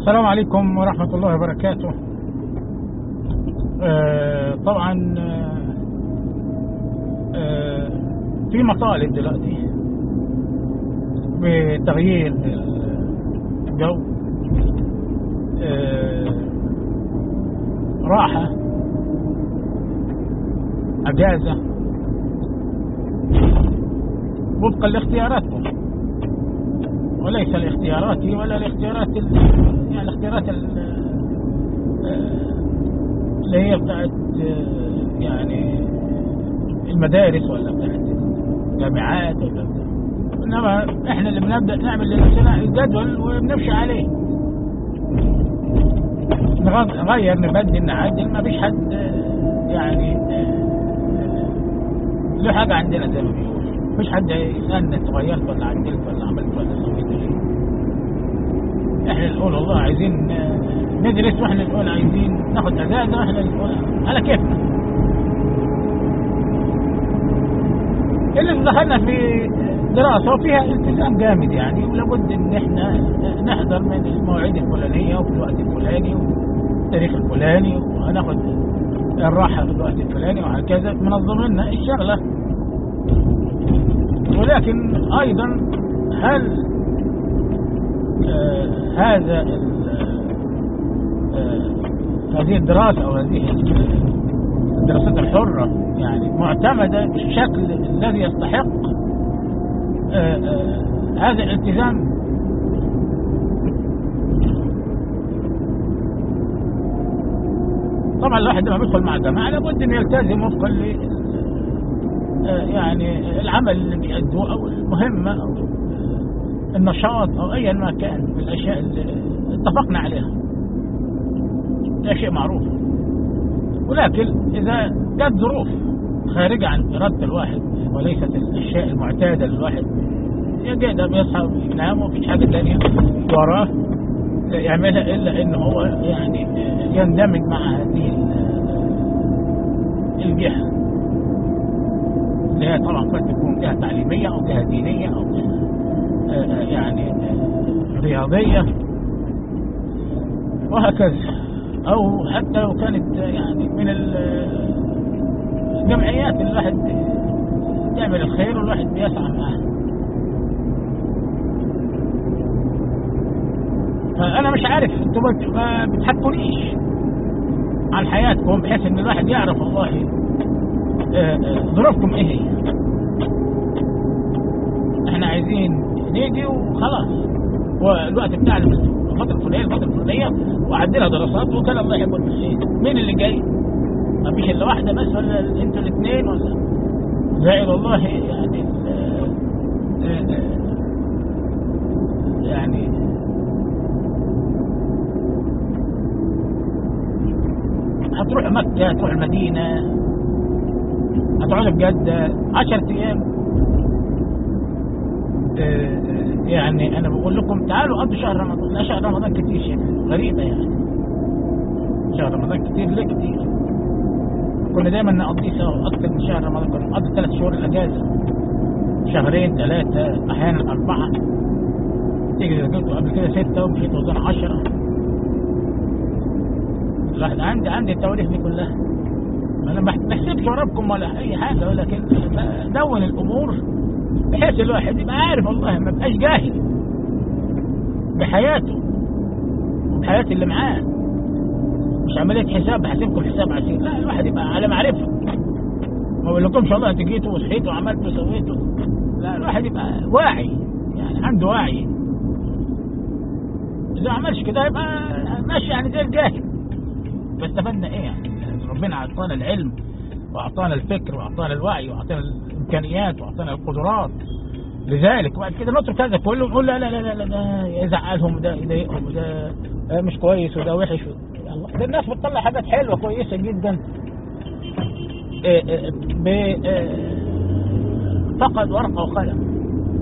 السلام عليكم ورحمة الله وبركاته آه طبعا آه آه في مطالب دلوقتي بتغيير الجو آه راحة أجازة وفقا لاختياراتكم وليس لاختياراتي ولا لاختيارات ال... يعني الاختيارات ال... اللي هي بتاعت يعني المدارس ولا بتاعت الجامعات ولا بتاعت. انما احنا اللي بنبدا نعمل لنفسنا الجدول وبنمشي عليه نغير نبدل نعدل ما فيش حد يعني له حاجه عندنا زي ما بيقولوا مفيش حد يسألنا انت غيرت ولا عدلت ولا عملت ولا سويت ايه احنا اللي نقول والله عايزين ندرس واحنا نقول عايزين ناخد اجازه واحنا اللي نقول على كيفنا اللي دخلنا في دراسه وفيها التزام جامد يعني ولابد ان احنا نحضر من المواعيد الفلانيه وفي الوقت الفلاني والتاريخ الفلاني وهناخد الراحه في الوقت الفلاني وهكذا منظم لنا الشغله ولكن ايضا هل آه هذا آه هذه الدراسة او هذه الدراسات الحرة يعني معتمدة بالشكل الذي يستحق آه هذا الالتزام طبعا الواحد لما بيدخل مع جماعة لابد انه يلتزم وفقا يعني العمل اللي بيأدوه او المهمة او النشاط او ايا ما كان من الاشياء اللي اتفقنا عليها ده شيء معروف ولكن اذا جت ظروف خارجة عن ارادة الواحد وليست الاشياء المعتادة للواحد يقعد بيصحى ينام ومفيش حاجة ثانية وراه يعملها الا ان هو يعني يندمج مع هذه الجهه اللي هي طبعا قد تكون جهة تعليمية أو جهة دينية أو يعني رياضية وهكذا أو حتى لو كانت يعني من الجمعيات اللي الواحد تعمل الخير والواحد بيسعى معاها فأنا مش عارف أنتوا ما بتحكونيش عن حياتكم بحيث إن الواحد يعرف والله ظروفكم ايه هي احنا عايزين نيجي وخلاص والوقت بتاع الفترة الفلانية الفترة الفلانية وعدلها دراسات وكان الله يحب المسلمين مين اللي جاي؟ ما فيش الا واحدة بس ولا انتوا الاثنين ولا زائد والله يعني يعني هتروح مكة هتروح المدينة هتقعدوا بجد 10 ايام يعني انا بقول لكم تعالوا قضوا شهر رمضان لا شهر رمضان كتير شيء غريبة يعني شهر رمضان كتير ليه كتير كنا دايما نقضيه سوا اكتر من شهر رمضان كنا نقضي ثلاث شهور الاجازة شهرين ثلاثة احيانا اربعة تيجي رجلته قبل كده ستة ومشيت وزن عشرة الواحد عندي عندي التواريخ دي كلها انا ما بحسبش وراكم ولا اي حاجه ولكن دون الامور بحيث الواحد يبقى عارف والله ما بقاش جاهل بحياته وبحياة اللي معاه مش عمليه حساب بحسبكم حساب عسير لا الواحد يبقى على معرفه ما بقول لكمش والله انت جيتوا وصحيتوا وعملتوا وسويتوا لا الواحد يبقى واعي يعني عنده وعي اذا ما عملش كده يبقى ماشي يعني زي الجاهل فاستفدنا ايه يعني ربنا اعطانا العلم واعطانا الفكر واعطانا الوعي واعطانا الامكانيات واعطانا القدرات لذلك وبعد كده نترك هذا كله ونقول لا لا لا لا ده يزعلهم وده يضايقهم وده مش كويس وده وحش ده الناس بتطلع حاجات حلوه كويسه جدا ب فقد ورقه وقلم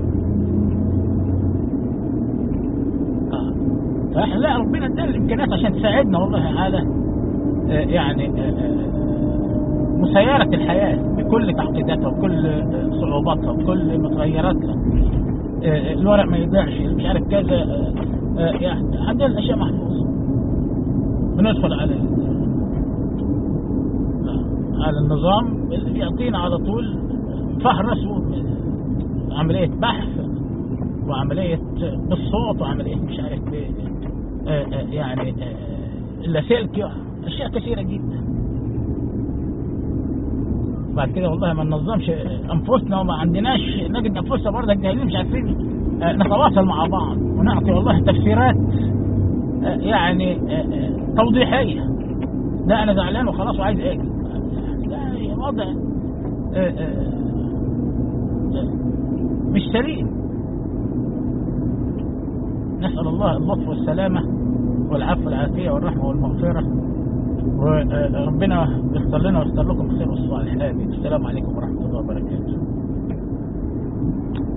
فاحنا لا ربنا ادانا الامكانيات عشان تساعدنا والله على يعني مسيرة الحياة بكل تعقيداتها وكل صعوباتها وكل متغيراتها الورق ما يضيعش مش عارف كذا آه، يعني عندنا الاشياء محفوظه بندخل على ال- على النظام اللي بيعطينا على طول فهرس عملية بحث وعملية بالصوت وعملية مش عارف ب- آه، آه، يعني آه، اللاسلكي أشياء كثيرة جدا بعد كده والله ما ننظمش أنفسنا وما عندناش نجد أنفسنا برضه جاهلين مش عارفين آه، نتواصل مع بعض ونعطي والله تفسيرات آه، يعني آه، آه، توضيحية لا أنا زعلان وخلاص وعايز آجي لا وضع آه، آه، آه، مش سليم نسأل الله اللطف والسلامة والعفو والعافية والرحمة والمغفرة وربنا يختار لنا ويختار لكم الخير والصالح آمين السلام عليكم ورحمة الله وبركاته